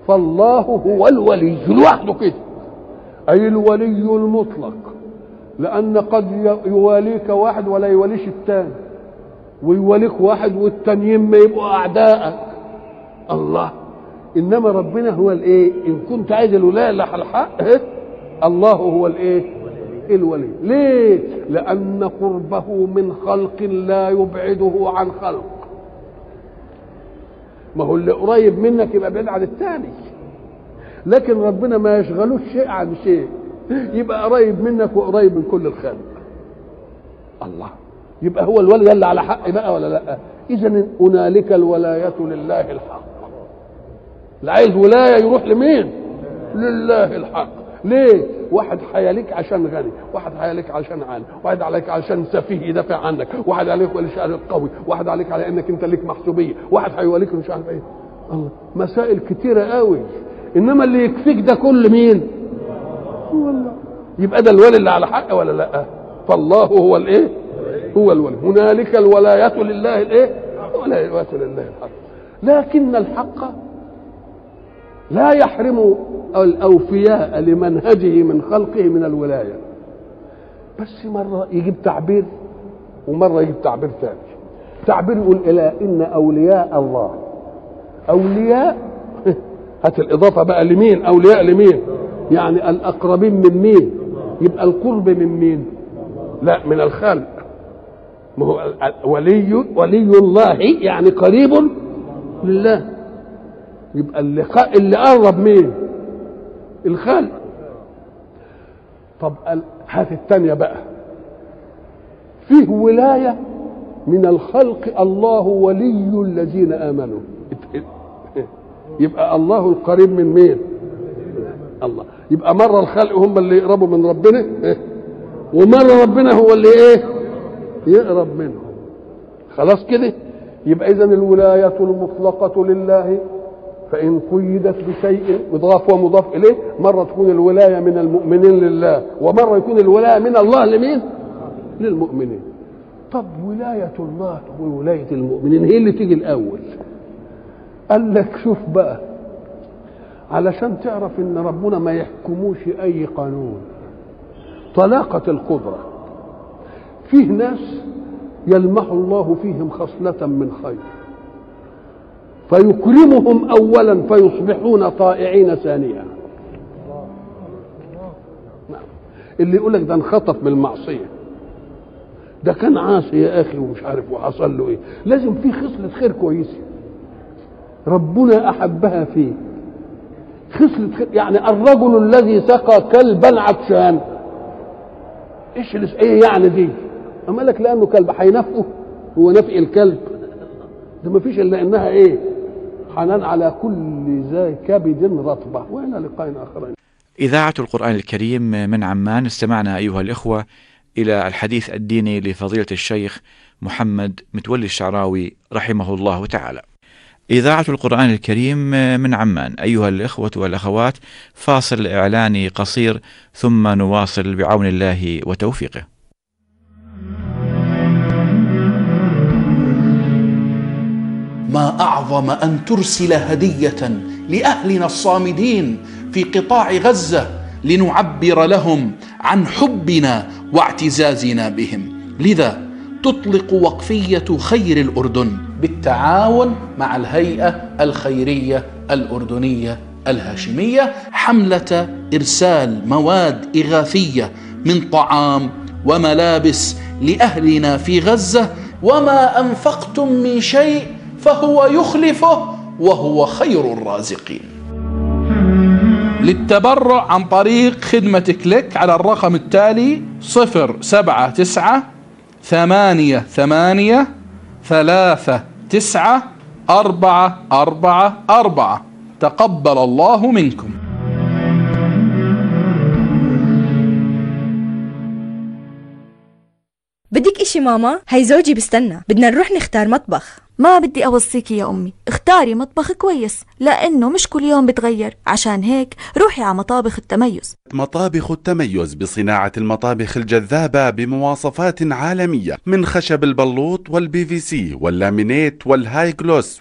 فالله هو الولي لوحده كده أي الولي المطلق لأن قد يواليك واحد ولا يوليش الثاني ويوليك واحد والتانيين ما يبقوا أعداءك الله إنما ربنا هو الإيه إن كنت عايز الولاية اللي على الحق إيه؟ الله هو الإيه الولي ليه لأن قربه من خلق لا يبعده عن خلق ما هو اللي قريب منك يبقى بعيد عن الثاني لكن ربنا ما يشغلوش شيء عن شيء يبقى قريب منك وقريب من كل الخلق الله يبقى هو الولي اللي على حق بقى ولا لا اذا هنالك الولايه لله الحق اللي عايز ولايه يروح لمين لله الحق ليه واحد حياليك عشان غني واحد حياليك عشان عالم واحد عليك عشان سفيه يدافع عنك واحد عليك علشان قوي واحد عليك على انك انت ليك محسوبيه واحد هيوليك مش عارف ايه الله مسائل كتيره قوي انما اللي يكفيك ده كل مين هو الله يبقى ده الولي اللي على حق ولا لا فالله هو الايه هو الولي هنالك الولاية لله الايه الولاية لله الحق لكن الحق لا يحرم الأوفياء لمنهجه من خلقه من الولاية بس مرة يجيب تعبير ومرة يجيب تعبير ثاني تعبير يقول إلى إن أولياء الله أولياء هات الإضافة بقى لمين أولياء لمين يعني الأقربين من مين يبقى القرب من مين لا من الخلق ما هو ولي ولي الله يعني قريب لله يبقى اللي اللي قرب مين الخلق طب هات الثانية بقى فيه ولاية من الخلق الله ولي الذين آمنوا يبقى الله القريب من مين الله يبقى مرة الخلق هم اللي يقربوا من ربنا ومرة ربنا هو اللي ايه يقرب منهم خلاص كده يبقى اذا الولاية المطلقة لله فإن قيدت بشيء مضاف ومضاف إليه مرة تكون الولاية من المؤمنين لله ومرة يكون الولاية من الله لمين للمؤمنين طب ولاية الله وولاية المؤمنين هي اللي تيجي الأول قال لك شوف بقى علشان تعرف ان ربنا ما يحكموش اي قانون طلاقة القدرة فيه ناس يلمح الله فيهم خصلة من خير فيكرمهم اولا فيصبحون طائعين ثانيا اللي يقول لك ده انخطف من المعصيه ده كان عاصي يا اخي ومش عارف وحصل له ايه لازم في خصله خير كويسه ربنا احبها فيه خصله خير يعني الرجل الذي سقى كلبا عطشان ايش ايه يعني دي اما لك لانه كلب هينفقه هو نفق الكلب ده ما فيش الا انها ايه حنان على كل ذا كبد رطبه والى لقاء اخر إذاعة القرآن الكريم من عمان استمعنا أيها الإخوة إلى الحديث الديني لفضيلة الشيخ محمد متولي الشعراوي رحمه الله تعالى. إذاعة القرآن الكريم من عمان أيها الإخوة والأخوات فاصل إعلاني قصير ثم نواصل بعون الله وتوفيقه. ما اعظم ان ترسل هديه لاهلنا الصامدين في قطاع غزه لنعبر لهم عن حبنا واعتزازنا بهم لذا تطلق وقفيه خير الاردن بالتعاون مع الهيئه الخيريه الاردنيه الهاشميه حمله ارسال مواد اغاثيه من طعام وملابس لاهلنا في غزه وما انفقتم من شيء فهو يخلفه وهو خير الرازقين للتبرع عن طريق خدمة كليك على الرقم التالي صفر سبعة تسعة ثمانية ثمانية ثلاثة تسعة أربعة أربعة أربعة تقبل الله منكم بدك اشي ماما؟ هي زوجي بستنى بدنا نروح نختار مطبخ ما بدي أوصيكي يا أمي اختاري مطبخ كويس لأنه مش كل يوم بتغير عشان هيك روحي على مطابخ التميز مطابخ التميز بصناعة المطابخ الجذابة بمواصفات عالمية من خشب البلوط والبي في سي واللامينيت والهاي جلوس